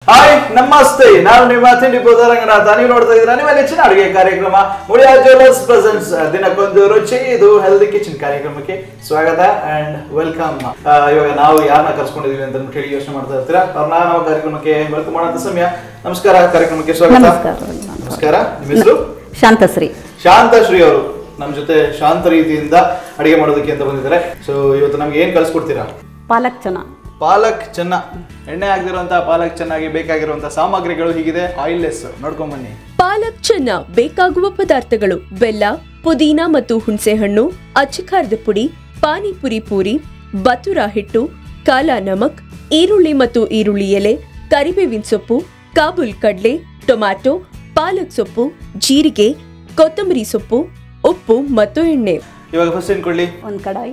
Hi ನಮಸ್ತೆ ನಾನು ನಿಮ್ಮ ತಿಂಡಿ ರಂಗನಾಥ ನೀವು ನೋಡ್ತಾ ಇದ್ದೀರಾ ನಿಮ್ಮ ನೆಚ್ಚಿನ ಅಡುಗೆ ಕಾರ್ಯಕ್ರಮ ಮುಳಿಯಾ ಜ್ಯುವೆಲರ್ಸ್ ಪ್ರೆಸೆಂಟ್ಸ್ ದಿನಕ್ಕೊಂದು ರುಚಿ ಇದು ಹೆಲ್ದಿ ಕಿಚನ್ ಕಾರ್ಯಕ್ರಮಕ್ಕೆ ಸ್ವಾಗತ ಅಂಡ್ ವೆಲ್ಕಮ್ ಇವಾಗ ನಾವು ಯಾರನ್ನ ಕರ್ಸ್ಕೊಂಡಿದೀವಿ ಅಂತ ಹೇಳಿ ಯೋಚನೆ ಮಾಡ್ತಾ ಇರ್ತೀರಾ ಅವ್ರನ್ನ ನಾವು ಕಾರ್ಯಕ್ರಮಕ್ಕೆ ವೆಲ್ಕಮ್ ಮಾಡೋಂಥ ಸಮಯ ನಮಸ್ಕಾರ ಕಾರ್ಯಕ್ರಮಕ್ಕೆ ಸ್ವಾಗತ ನಮಸ್ಕಾರ. ನಮಸ್ಕಾರ ನಿಮ್ಮ ಹೆಸರು ಶಾಂತಶ್ರೀ ಶಾಂತಶ್ರೀ ಅವರು ನಮ್ಮ ಜೊತೆ ಶಾಂತ ರೀತಿಯಿಂದ ಅಡಿಗೆ ಮಾಡೋದಕ್ಕೆ ಅಂತ ಬಂದಿದ್ದಾರೆ ಸೊ ಇವತ್ತು ನಮ್ಗೆ ಏನ್ ಕಳ್ಸ್ಕೊಡ್ತೀರಾ ಪಾಲಕ್ ಚನ ಪಾಲಕ್ ಚೆನ್ನ ಎಣ್ಣೆ ಹಾಕ್ದಿರುವಂತ ಪಾಲಕ್ ಚೆನ್ನಾಗಿ ಬೇಕಾಗಿರುವಂತ ಸಾಮಗ್ರಿಗಳು ಹೀಗಿದೆ ಆಯಿಲ್ಲೆಸ್ ನೋಡ್ಕೊಂಡ್ ಬನ್ನಿ ಪಾಲಕ್ ಚೆನ್ನ ಬೇಕಾಗುವ ಪದಾರ್ಥಗಳು ಬೆಲ್ಲ ಪುದೀನ ಮತ್ತು ಹುಣಸೆಹಣ್ಣು ಅಚ್ಚಖಾರದ ಪುಡಿ ಪಾನಿಪುರಿ ಪೂರಿ ಬತುರಾ ಹಿಟ್ಟು ಕಾಲಾ ನಮಕ್ ಈರುಳ್ಳಿ ಮತ್ತು ಈರುಳ್ಳಿ ಎಲೆ ಕರಿಬೇವಿನ ಸೊಪ್ಪು ಕಾಬೂಲ್ ಕಡ್ಲೆ ಟೊಮ್ಯಾಟೊ ಪಾಲಕ್ ಸೊಪ್ಪು ಜೀರಿಗೆ ಕೊತ್ತಂಬರಿ ಸೊಪ್ಪು ಉಪ್ಪು ಮತ್ತು ಎಣ್ಣೆ ಇವಾಗ ಫಸ್ಟ್ ಏನ್ಕೊಳ್ಳಿ ಒಂದು ಕಡಾಯಿ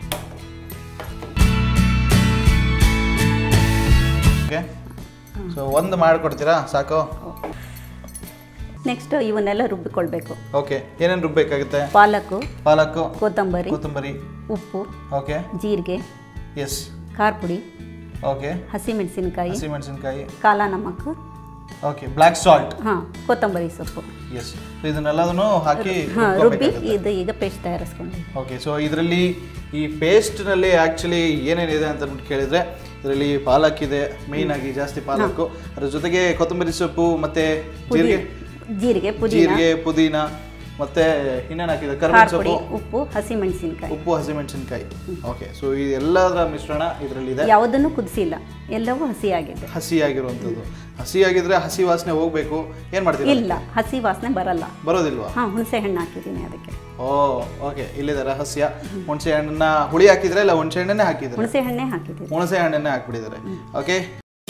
ಓಕೆ ಸೊ ಒಂದು ಮಾಡ್ಕೊಡ್ತೀರಾ ಸಾಕು ನೆಕ್ಸ್ಟ್ ಇವನ್ನೆಲ್ಲ ರುಬ್ಬಿಕೊಳ್ಬೇಕು ಓಕೆ ಏನೇನು ರುಬ್ಬೇಕಾಗುತ್ತೆ ಪಾಲಕು ಪಾಲಕ್ಕು ಕೊತ್ತಂಬರಿ ಕೊತ್ತಂಬರಿ ಉಪ್ಪು ಓಕೆ ಜೀರಿಗೆ ಎಸ್ ಖಾರ ಪುಡಿ ಓಕೆ ಹಸಿಮೆಣಸಿನಕಾಯಿ ಹಸಿಮೆಣಸಿನ್ಕಾಯಿ ಕಾಲಾ ನಮಕ್ ಓಕೆ ಬ್ಲ್ಯಾಕ್ ಸಾಲ್ಟ್ ಹಾಂ ಕೊತ್ತಂಬರಿ ಸೊಪ್ಪು ಎಸ್ ಇದನ್ನೆಲ್ಲದನ್ನು ಹಾಕಿ ಹಾಂ ರುಬ್ಬಿ ರುಬ್ಕೊಬೇಕಾಗುತ್ತೆ. ಇದು ಈಗ ಪೇಸ್ಟ್ ತಯಾರಿಸ್ಕೊಂಡು ಓಕೆ ಸೊ ಇದರಲ್ಲಿ ಈ ಪೇಸ್ಟ್ನಲ್ಲಿ ಆ್ಯಕ್ಚುಲಿ ಏನೇನಿದೆ ಅಂತ ಅಂದ್ಬಿಟ್ಟು ಕೇಳಿದರೆ ಇದರಲ್ಲಿ ಪಾಲಕ್ ಇದೆ ಮೇಯ್ನ್ ಆಗಿ ಜಾಸ್ತಿ ಪಾಲಕ್ಕು ಅದ್ರ ಜೊತೆಗೆ ಕೊತ್ತಂಬರಿ ಸೊಪ್ಪು ಮತ್ತೆ ಜೀರಿಗೆ ಜೀರಿಗೆ ಪುದೀನ ಜೀರಿಗೆ ಪುದೀನ ಮತ್ತೆ ಇನ್ನೇನು ಹಾಕಿದೆ ಖಾರ ಕರ್ಬೇವಿನ ಪುಡಿ ಸೊಪ್ಪು ಉಪ್ಪು ಹಸಿಮೆಣಸಿನಕಾಯಿ ಉಪ್ಪು ಹಸಿಮೆಣಸಿನ್ಕಾಯಿ ಓಕೆ ಸೊ ಈ ಎಲ್ಲದರ ಮಿಶ್ರಣ ಇದರಲ್ಲಿದೆ ಯಾವುದನ್ನು ಕುದಿಸಿಲ್ಲ ಎಲ್ಲವೂ ಹಸಿಯಾಗಿದೆ ಹಸಿಯಾಗಿರುವಂಥದ್ದು ಹಸಿಯಾಗಿದ್ರೆ ಹಸಿ ವಾಸನೆ ಹೋಗ್ಬೇಕು ಏನು ಮಾಡ್ತೀವಿ ಇಲ್ಲ ಹಸಿ ವಾಸನೆ ಬರಲ್ಲ ಬರೋದಿಲ್ವಾ ಹಾಂ ಹುಣಸೆ ಹಣ್ಣು ಹಾಕಿದ್ದೀನಿ ಅದಕ್ಕೆ ಓ ಓಕೆ ಇಲ್ಲಿದೆ ರಹಸ್ಯ ಹುಣಸೆ ಹಣ್ಣನ್ನ ಹುಳಿ ಹಾಕಿದ್ರೆ ಇಲ್ಲ ಹುಣಸೆ ಹಣ್ಣನ್ನೇ ಹಾಕಿದ್ರೆ ಹುಣಸೆ ಹಣ್ಣೆ ಹಾಕಿದ್ದೀನಿ ಹುಣಸೆ ಹಣ್ಣನ್ನೇ ಹಾಕ್ಬಿಟ್ಟಿದ್ದಾರೆ ಓಕೆ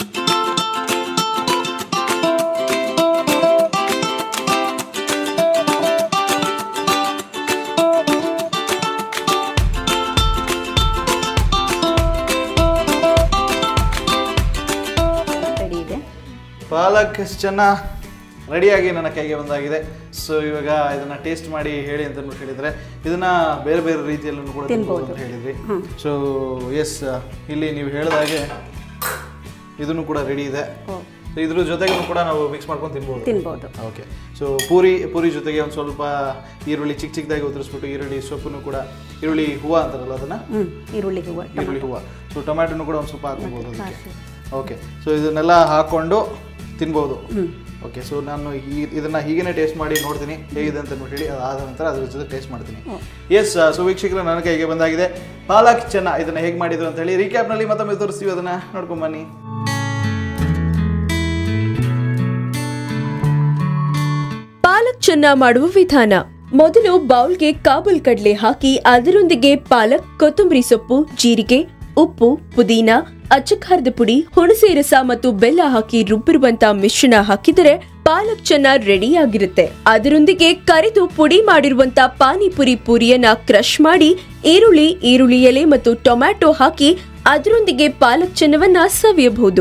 ರೆಡಿ ಇದೆ ಪಾಲಕ್ ಚೆನ್ನ ರೆಡಿಯಾಗಿ ನನ್ನ ಕೈಗೆ ಬಂದಾಗಿದೆ ಸೊ ಇವಾಗ ಇದನ್ನ ಟೇಸ್ಟ್ ಮಾಡಿ ಹೇಳಿ ಅಂತ ಅಂದ್ಬಿಟ್ಟು ಹೇಳಿದ್ರೆ ಇದನ್ನ ಬೇರೆ ಬೇರೆ ರೀತಿಯಲ್ಲೂ ಕೂಡ ತಿನ್ಬೋದು ಅಂತ ಹೇಳಿದ್ರಿ ಸೊ ಎಸ್ ಇಲ್ಲಿ ನೀವು ಹೇಳಿದಾಗೆ ಇದನ್ನು ಕೂಡ ರೆಡಿ ಇದೆ ಓ ಸೊ ಇದ್ರ ಜೊತೆಗೂ ಕೂಡ ನಾವು ಮಿಕ್ಸ್ ಮಾಡ್ಕೊಂಡು ತಿನ್ಬೋದು ತಿನ್ಬೋದು ಓಕೆ ಸೊ ಪೂರಿ ಪೂರಿ ಜೊತೆಗೆ ಒಂದು ಸ್ವಲ್ಪ ಈರುಳ್ಳಿ ಚಿಕ್ಕ ಚಿಕ್ಕದಾಗಿ ಉದುರಿಸ್ಬಿಟ್ಟು ಈರುಳ್ಳಿ ಸೊಪ್ಪನ್ನು ಕೂಡ ಈರುಳ್ಳಿ ಹೂವು ಅಂತಾರಲ್ಲ ಅದನ್ನ ಹ್ಞೂ ಈರುಳ್ಳಿ ಹೂವು ಈರುಳ್ಳಿ ಹೂವು ಸೊ ಟೊಮ್ಯಾಟೊನು ಕೂಡ ಒಂದು ಸ್ವಲ್ಪ ಹಾಕ್ಬೋದು ಅದಕ್ಕೆ ಓಕೆ ಸೊ ಇದನ್ನೆಲ್ಲ ಹಾಕ್ಕೊಂಡು ತಿನ್ಬೋದು ಓಕೆ ಸೊ ನಾನು ಈ ಇದನ್ನ ಹೀಗೇನೆ ಟೇಸ್ಟ್ ಮಾಡಿ ನೋಡ್ತೀನಿ ಹೇಗಿದೆ ಅಂತ ಹೇಳಿ ಅದಾದ ನಂತರ ಅದ್ರ ಜೊತೆ ಟೇಸ್ಟ್ ಮಾಡ್ತೀನಿ ಎಸ್ ಸೊ ವೀಕ್ಷಕರು ನನ್ನ ಕೈಗೆ ಬಂದಾಗಿದೆ ಪಾಲಕ್ ಚೆನ್ನ ಇದನ್ನ ಹೇಗೆ ಮಾಡಿದ್ರು ಅಂತ ಹೇಳಿ ರೀಕ್ಯಾಪ್ನಲ್ಲಿ ಮತ್ತೊಮ್ಮೆ ತೋರಿಸ್ತೀವಿ ಅದನ್ನ ನೋಡ್ಕೊಂಡ್ ಬನ್ನಿ ಪಾಲಕ್ ಚೆನ್ನ ಮಾಡುವ ವಿಧಾನ ಮೊದಲು ಬೌಲ್ಗೆ ಕಾಬೂಲ್ ಕಡ್ಲೆ ಹಾಕಿ ಅದರೊಂದಿಗೆ ಪಾಲಕ್ ಕೊತ್ತಂಬರಿ ಸೊಪ್ಪು ಜೀರಿಗೆ ಉಪ್ಪು ಪುದೀನ ಅಚ್ಚಖಾರದ ಪುಡಿ ಹುಣಸೆ ರಸ ಮತ್ತು ಬೆಲ್ಲ ಹಾಕಿ ರುಬ್ಬಿರುವಂತ ಮಿಶ್ರಣ ಹಾಕಿದರೆ ಪಾಲಕ್ ಚೆನ್ನ ರೆಡಿ ಆಗಿರುತ್ತೆ ಅದರೊಂದಿಗೆ ಕರಿದು ಪುಡಿ ಮಾಡಿರುವಂತ ಪಾನಿಪುರಿ ಪೂರಿಯನ್ನ ಕ್ರಶ್ ಮಾಡಿ ಈರುಳ್ಳಿ ಈರುಳ್ಳಿ ಎಲೆ ಮತ್ತು ಟೊಮ್ಯಾಟೊ ಹಾಕಿ ಅದರೊಂದಿಗೆ ಪಾಲಕ್ ಚೆನ್ನವನ್ನ ಸವಿಯಬಹುದು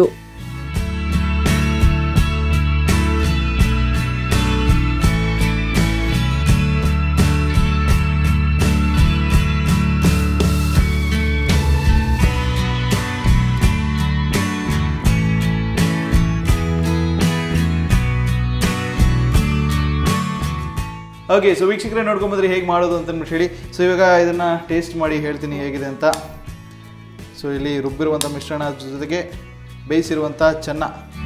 ಓಕೆ ಸೊ ವೀಕ್ಷಕರೇ ನೋಡ್ಕೊಂಬಂದ್ರೆ ಹೇಗೆ ಮಾಡೋದು ಅಂತ ಅಂದ್ಬಿಟ್ಟು ಹೇಳಿ ಸೊ ಇವಾಗ ಇದನ್ನ ಟೇಸ್ಟ್ ಮಾಡಿ ಹೇಳ್ತೀನಿ ಹೇಗಿದೆ ಅಂತ ಸೊ ಇಲ್ಲಿ ರುಬ್ಬಿರುವಂಥ ಮಿಶ್ರಣ ಜೊತೆಗೆ ಬೇಯಿಸಿರುವಂಥ ಚೆನ್ನ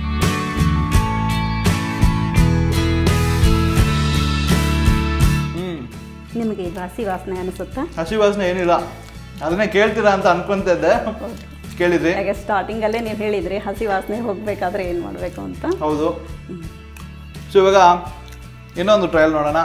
ಹ್ಮ್ ನಿಮಗೆ ಇದು ಹಸಿ ವಾಸನೆ ಅನಿಸುತ್ತಾ ಹಸಿ ವಾಸನೆ ಏನಿಲ್ಲ ಅದನ್ನೇ ಕೇಳ್ತೀರಾ ಅಂತ ಅನ್ಕೊಂತಿದ್ದೆ ಕೇಳಿದ್ರಿ ಹಾಗೆ ಸ್ಟಾರ್ಟಿಂಗಲ್ಲೇ ನೀವು ಹೇಳಿದ್ರಿ ಹಸಿ ವಾಸನೆ ಹೋಗಬೇಕಾದ್ರೆ ಏನು ಮಾಡಬೇಕು ಅಂತ ಹೌದು ಸೊ ಇವಾಗ ಇನ್ನೊಂದು ಟ್ರಯಲ್ ನೋಡೋಣ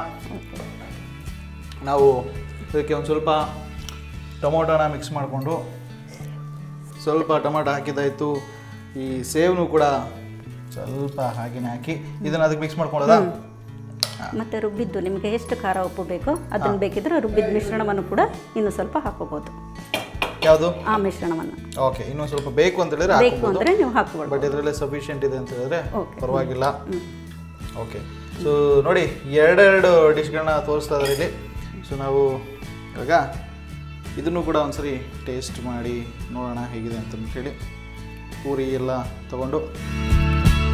ನಾವು ಇದಕ್ಕೆ ಒಂದು ಸ್ವಲ್ಪ ಟೊಮೊಟೊನ ಮಿಕ್ಸ್ ಮಾಡಿಕೊಂಡು ಸ್ವಲ್ಪ ಟೊಮೊಟೊ ಹಾಕಿದ್ದಾಯಿತು ಈ ಸೇವ್ನು ಕೂಡ ಸ್ವಲ್ಪ ಹಾಗೆನೇ ಹಾಕಿ ಇದನ್ನು ಅದಕ್ಕೆ ಮಿಕ್ಸ್ ಮಾಡ್ಕೊಳ್ಳೋದಾ ಮತ್ತೆ ರುಬ್ಬಿದ್ದು ನಿಮಗೆ ಎಷ್ಟು ಖಾರ ಉಪ್ಪು ಬೇಕೋ ಅದನ್ನು ಬೇಕಿದ್ರೆ ರುಬ್ಬಿದ ಮಿಶ್ರಣವನ್ನು ಕೂಡ ಇನ್ನು ಸ್ವಲ್ಪ ಹಾಕೋಬಹುದು ಯಾವುದು ಆ ಮಿಶ್ರಣವನ್ನು ಓಕೆ ಇನ್ನೊಂದು ಸ್ವಲ್ಪ ಬೇಕು ಅಂತ ಹೇಳಿದ್ರೆ ಬೇಕು ಹಾಕ್ಬೋದು ಅಂದರೆ ನೀವು ಹಾಕ್ಬೋದು ಬಟ್ ಇದರಲ್ಲೇ ಸಫಿಷಿಯೆಂಟ್ ಇದೆ ಅಂತ ಹೇಳಿದ್ರೆ Okay. ಪರವಾಗಿಲ್ಲ ಓಕೆ ಸೊ ನೋಡಿ ಎರಡೆರಡು ಡಿಶ್ಗಳನ್ನ ತೋರಿಸ್ತಾ ಇದ್ದಾರೆ ಇಲ್ಲಿ ಸೊ ನಾವು ಇವಾಗ ಇದನ್ನು ಕೂಡ ಒಂದ್ಸರಿ ಟೇಸ್ಟ್ ಮಾಡಿ ನೋಡೋಣ ಹೇಗಿದೆ ಅಂತ ಹೇಳಿ ಪೂರಿ ಎಲ್ಲ ತಗೊಂಡು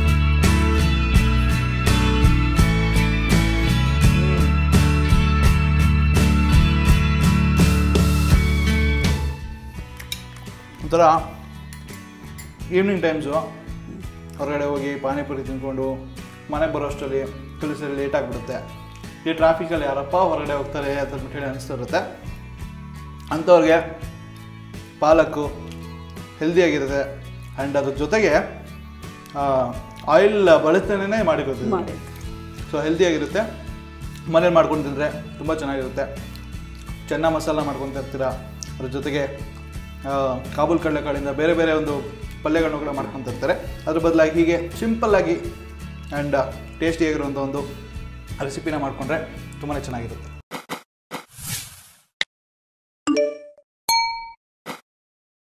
ಒಂಥರ ಈವ್ನಿಂಗ್ ಟೈಮ್ಸು ಹೊರಗಡೆ ಹೋಗಿ ಪಾನಿಪುರಿ ತಿಂದ್ಕೊಂಡು ಮನೆಗೆ ಬರೋ ಅಷ್ಟರಲ್ಲಿ ಕೆಲಸದಲ್ಲಿ ಲೇಟ್ ಆಗಿಬಿಡುತ್ತೆ ಈ ಟ್ರಾಫಿಕಲ್ಲಿ ಯಾರಪ್ಪ ಹೊರಗಡೆ ಹೋಗ್ತಾರೆ ಅಂತ ಹೇಳಿ ಅನಿಸ್ತಾ ಇರುತ್ತೆ ಅಂಥವ್ರಿಗೆ ಪಾಲಕ್ಕು ಹೆಲ್ದಿಯಾಗಿರುತ್ತೆ ಆ್ಯಂಡ್ ಅದ್ರ ಜೊತೆಗೆ ಆಯಿಲ್ ಬಳಸ್ತೇನೆ ಮಾಡಿರೋದು ಮಾಡಿ ಸೊ ಹೆಲ್ದಿಯಾಗಿರುತ್ತೆ ಮನೇಲಿ ಮಾಡ್ಕೊಂಡು ತಿಂದರೆ ತುಂಬ ಚೆನ್ನಾಗಿರುತ್ತೆ ಚೆನ್ನ ಮಸಾಲ ಮಾಡ್ಕೊತ ಇರ್ತೀರ ಅದ್ರ ಜೊತೆಗೆ ಆ, ಕಾಬೂಲ್ ಕಡಲೆಕಾಳಿಂದ ಬೇರೆ ಬೇರೆ ಒಂದು ಪಲ್ಯಗಳನ್ನು ಕೂಡ ಮಾಡ್ಕೊತ ಇರ್ತಾರೆ ಅದ್ರ ಬದಲಾಗಿ ಹೀಗೆ ಸಿಂಪಲ್ಲಾಗಿ ಆ್ಯಂಡ್ ಟೇಸ್ಟಿಯಾಗಿರುವಂಥ ಒಂದು ರೆಸಿಪಿನ ಮಾಡಿಕೊಂಡ್ರೆ ತುಂಬಾ ಚೆನ್ನಾಗಿರುತ್ತೆ